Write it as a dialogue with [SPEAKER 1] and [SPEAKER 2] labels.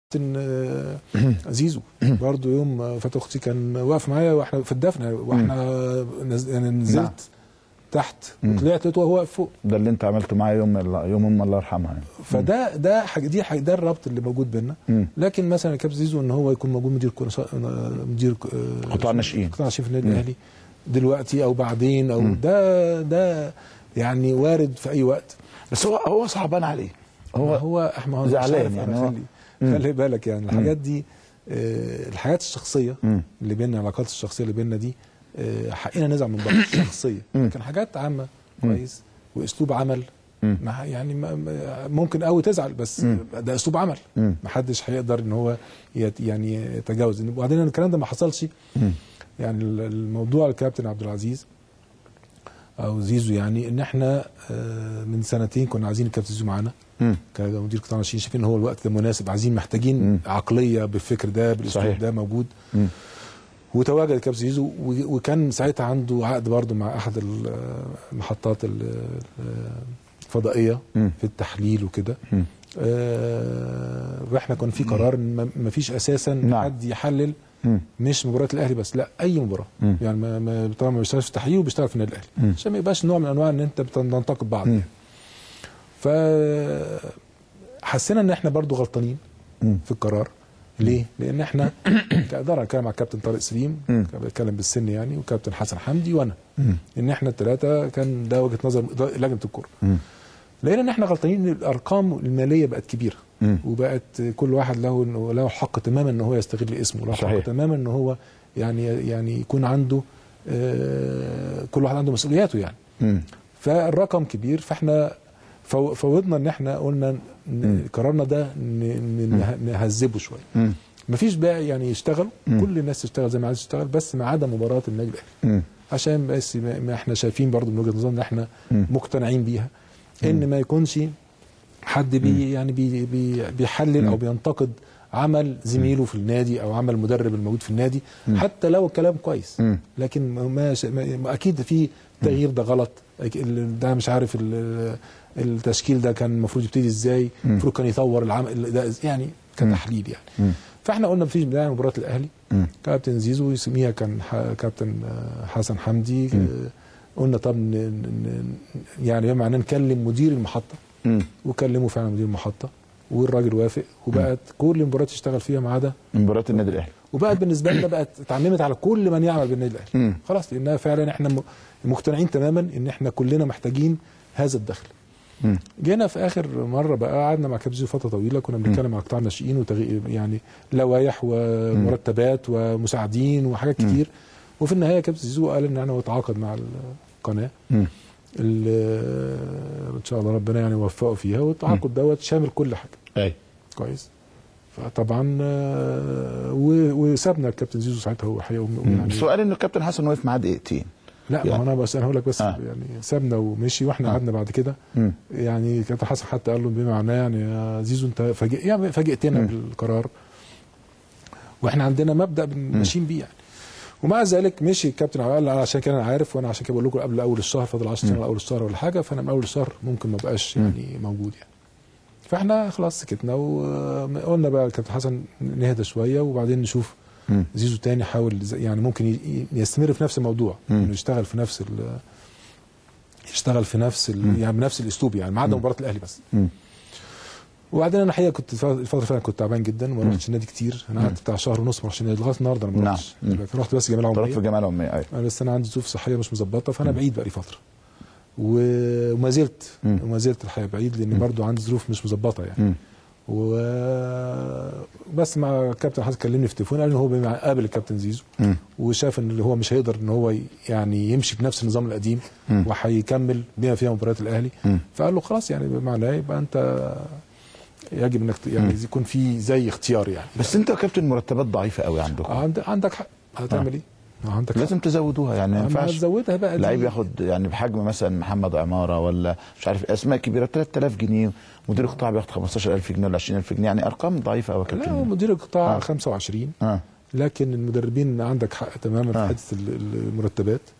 [SPEAKER 1] كابتن آه، زيزو برضه يوم آه، فتى اختي كان واقف معايا واحنا في الدفنه واحنا نز... يعني
[SPEAKER 2] نعم.
[SPEAKER 1] نزلت تحت وطلعت لقيته وهو واقف فوق
[SPEAKER 2] ده اللي انت عملته معاه يوم يوم ام الله يرحمها يعني.
[SPEAKER 1] فده ده حاجه دي حاجه ده الربط اللي موجود بيننا
[SPEAKER 2] مم.
[SPEAKER 1] لكن مثلا الكابتن زيزو ان هو يكون موجود مدير كرة مدير آه،
[SPEAKER 2] قطاع الناشئين.
[SPEAKER 1] قطاع الناشئين في النادي الاهلي دلوقتي او بعدين او ده ده يعني وارد في اي وقت
[SPEAKER 2] بس هو هو صعبان عليه
[SPEAKER 1] هو
[SPEAKER 2] هو
[SPEAKER 1] هو احنا مش
[SPEAKER 2] زعلان
[SPEAKER 1] عارف
[SPEAKER 2] يعني
[SPEAKER 1] أنا
[SPEAKER 2] هو-
[SPEAKER 1] خلي
[SPEAKER 2] مم.
[SPEAKER 1] خلي بالك يعني الحاجات دي آه، الحاجات الشخصيه
[SPEAKER 2] مم.
[SPEAKER 1] اللي بيننا العلاقات الشخصيه اللي بيننا دي آه، حقنا نزعل من بعض شخصيه
[SPEAKER 2] مم.
[SPEAKER 1] لكن حاجات عامه كويس واسلوب عمل
[SPEAKER 2] مم.
[SPEAKER 1] ما يعني ما ما- ممكن قوي تزعل بس
[SPEAKER 2] مم.
[SPEAKER 1] ده اسلوب عمل
[SPEAKER 2] مم.
[SPEAKER 1] ما حدش هيقدر ان هو يت يعني يتجاوز وبعدين الكلام ده ما حصلش
[SPEAKER 2] مم.
[SPEAKER 1] يعني ال- الموضوع الكابتن عبد العزيز او زيزو يعني ان احنا آه، من سنتين كنا عايزين الكابتن زيزو معانا
[SPEAKER 2] مم.
[SPEAKER 1] كمدير قطاع الناشئين شايفين ان هو الوقت ده مناسب عايزين محتاجين
[SPEAKER 2] مم.
[SPEAKER 1] عقليه بالفكر ده بالاسلوب
[SPEAKER 2] صحيح.
[SPEAKER 1] ده موجود
[SPEAKER 2] مم.
[SPEAKER 1] وتواجد الكابتن زيزو و- وكان ساعتها عنده عقد برضه مع احد ال- المحطات ال- الفضائيه
[SPEAKER 2] مم.
[SPEAKER 1] في التحليل وكده
[SPEAKER 2] مم.
[SPEAKER 1] آه، واحنا كان في قرار ان ما- ما فيش اساسا
[SPEAKER 2] نعم.
[SPEAKER 1] حد يحلل
[SPEAKER 2] مم.
[SPEAKER 1] مش مباراه الاهلي بس لا اي مباراه
[SPEAKER 2] مم.
[SPEAKER 1] يعني ما ما طبعا ما بيشتغلش في التحليل وبيشتغل في النادي الاهلي
[SPEAKER 2] مم.
[SPEAKER 1] عشان ما يبقاش نوع من انواع ان انت بتنتقد بعض
[SPEAKER 2] مم.
[SPEAKER 1] يعني. ف حسينا ان احنا برضو غلطانين
[SPEAKER 2] مم.
[SPEAKER 1] في القرار ليه؟ لان احنا كاداره كان مع الكابتن طارق سليم
[SPEAKER 2] مم.
[SPEAKER 1] كان بيتكلم بالسن يعني وكابتن حسن حمدي وانا
[SPEAKER 2] مم.
[SPEAKER 1] ان احنا الثلاثه كان ده وجهه نظر إدارة- لجنه الكوره
[SPEAKER 2] مم.
[SPEAKER 1] لقينا ان احنا غلطانين ان الارقام الماليه بقت كبيره
[SPEAKER 2] مم.
[SPEAKER 1] وبقت كل واحد له إنه له حق تماما ان هو يستغل اسمه له حق
[SPEAKER 2] صحيح.
[SPEAKER 1] تماما ان هو يعني يعني يكون عنده آه، كل واحد عنده مسؤولياته يعني
[SPEAKER 2] مم.
[SPEAKER 1] فالرقم كبير فاحنا فو- فوضنا ان احنا قلنا ن- قررنا ده ن- ن- نهذبه شويه
[SPEAKER 2] مم.
[SPEAKER 1] مفيش بقى يعني يشتغلوا
[SPEAKER 2] مم.
[SPEAKER 1] كل الناس تشتغل زي ما عايز تشتغل بس ما عدا مباراه النادي الاهلي
[SPEAKER 2] مم.
[SPEAKER 1] عشان بس ما ما احنا شايفين برضو من وجهه نظرنا ان احنا
[SPEAKER 2] مم.
[SPEAKER 1] مقتنعين بيها ان ما يكونش حد بي يعني بي بي بيحلل او بينتقد عمل زميله في النادي او عمل مدرب الموجود في النادي حتى لو الكلام كويس
[SPEAKER 2] مم.
[SPEAKER 1] لكن ما ما ما- اكيد في تغيير ده غلط أك- ال- ده مش عارف ال- التشكيل ده كان المفروض يبتدي ازاي المفروض كان يطور العمل ده إز- يعني كتحليل يعني
[SPEAKER 2] مم.
[SPEAKER 1] فاحنا قلنا مفيش بدايه مباراه الاهلي
[SPEAKER 2] مم.
[SPEAKER 1] كابتن زيزو يسميها كان ح- كابتن آه، حسن حمدي آه، قلنا طب ن- ن- ن- يعني بما معناه نكلم مدير المحطه
[SPEAKER 2] مم.
[SPEAKER 1] وكلموا فعلا مدير المحطه والراجل وافق وبقت كل المباريات يشتغل فيها ما عدا
[SPEAKER 2] مباراة النادي الاهلي
[SPEAKER 1] وبقت بالنسبه لنا بقت اتعممت على كل من يعمل بالنادي الاهلي
[SPEAKER 2] مم.
[SPEAKER 1] خلاص لانها فعلا احنا م- مقتنعين تماما ان احنا كلنا محتاجين هذا الدخل
[SPEAKER 2] مم.
[SPEAKER 1] جينا في اخر مره بقى قعدنا مع كابتن زيزو فتره طويله كنا بنتكلم على قطاع الناشئين وتغيير يعني لوائح ومرتبات ومساعدين وحاجات كتير وفي النهايه كابتن زيزو قال ان انا اتعاقد مع القناه
[SPEAKER 2] مم.
[SPEAKER 1] ال- ان شاء الله ربنا يعني يوفقه فيها والتعاقد دوت شامل كل حاجه
[SPEAKER 2] اي
[SPEAKER 1] كويس فطبعا آه، و- وسابنا الكابتن زيزو ساعتها هو حقيقه يعني
[SPEAKER 2] السؤال ان الكابتن حسن وقف معاه دقيقتين
[SPEAKER 1] لا ما هو انا بس انا هقول لك بس
[SPEAKER 2] آه.
[SPEAKER 1] يعني سابنا ومشي واحنا
[SPEAKER 2] آه.
[SPEAKER 1] قعدنا بعد كده
[SPEAKER 2] مم.
[SPEAKER 1] يعني كابتن حسن حتى قال له بما معناه يعني يا زيزو انت فاجئ يعني فاجئتنا
[SPEAKER 2] مم.
[SPEAKER 1] بالقرار واحنا عندنا مبدا بن- ماشيين بيه يعني ومع ذلك مشي الكابتن قال عشان كده انا عارف وانا عشان كده بقول لكم قبل اول الشهر فاضل 10 ايام على اول الشهر ولا حاجه فانا من اول الشهر ممكن ما بقاش يعني موجود يعني فاحنا خلاص سكتنا وقلنا بقى الكابتن حسن نهدى شويه وبعدين نشوف
[SPEAKER 2] مم.
[SPEAKER 1] زيزو تاني حاول زي- يعني ممكن ي- يستمر في نفس الموضوع
[SPEAKER 2] مم.
[SPEAKER 1] انه يشتغل في نفس ال يشتغل في نفس ال يعني بنفس الاسلوب يعني ما عدا مباراه الاهلي بس
[SPEAKER 2] مم.
[SPEAKER 1] وبعدين انا الحقيقه كنت الف- الفتره فعلا كنت تعبان جدا وما رحتش النادي كتير انا قعدت بتاع شهر ونص ما رحتش النادي لغايه النهارده انا ما
[SPEAKER 2] نعم.
[SPEAKER 1] رحتش
[SPEAKER 2] مم.
[SPEAKER 1] رحت بس جمعيه
[SPEAKER 2] طرف في
[SPEAKER 1] العمريه
[SPEAKER 2] الجامعه العموميه اي
[SPEAKER 1] أنا بس انا عندي ظروف صحيه مش مظبطه فانا بعيد بقى لي فتره و- وما زلت
[SPEAKER 2] مم.
[SPEAKER 1] وما زلت الحقيقه بعيد لان برضو عندي ظروف مش مظبطه يعني
[SPEAKER 2] مم.
[SPEAKER 1] و بس مع الكابتن حسن كلمني في التليفون قال ان هو بيمع- قابل الكابتن زيزو
[SPEAKER 2] مم.
[SPEAKER 1] وشاف ان اللي هو مش هيقدر ان هو ي- يعني يمشي بنفس النظام القديم
[SPEAKER 2] مم.
[SPEAKER 1] وهيكمل بما فيها مباريات الاهلي
[SPEAKER 2] مم.
[SPEAKER 1] فقال له خلاص يعني بمعنى يبقى انت يجب انك ت- يعني يكون في زي اختيار يعني
[SPEAKER 2] بس انت يا كابتن مرتبات ضعيفه قوي عندكم
[SPEAKER 1] عند- عندك حق هتعمل ايه؟ آه، عندك حق
[SPEAKER 2] لازم تزودوها يعني ما
[SPEAKER 1] ما
[SPEAKER 2] ينفعش
[SPEAKER 1] هتزودها بقى دي.
[SPEAKER 2] لعيب ياخد يعني بحجم مثلا محمد عماره ولا مش عارف اسماء كبيره 3000 جنيه مدير القطاع بياخد 15000 جنيه ولا 20000 جنيه يعني ارقام ضعيفه قوي يا
[SPEAKER 1] لا هو
[SPEAKER 2] كابتن
[SPEAKER 1] مدير القطاع
[SPEAKER 2] آه.
[SPEAKER 1] 25
[SPEAKER 2] اه
[SPEAKER 1] لكن المدربين عندك حق تماما في
[SPEAKER 2] آه.
[SPEAKER 1] حته ال- ال- المرتبات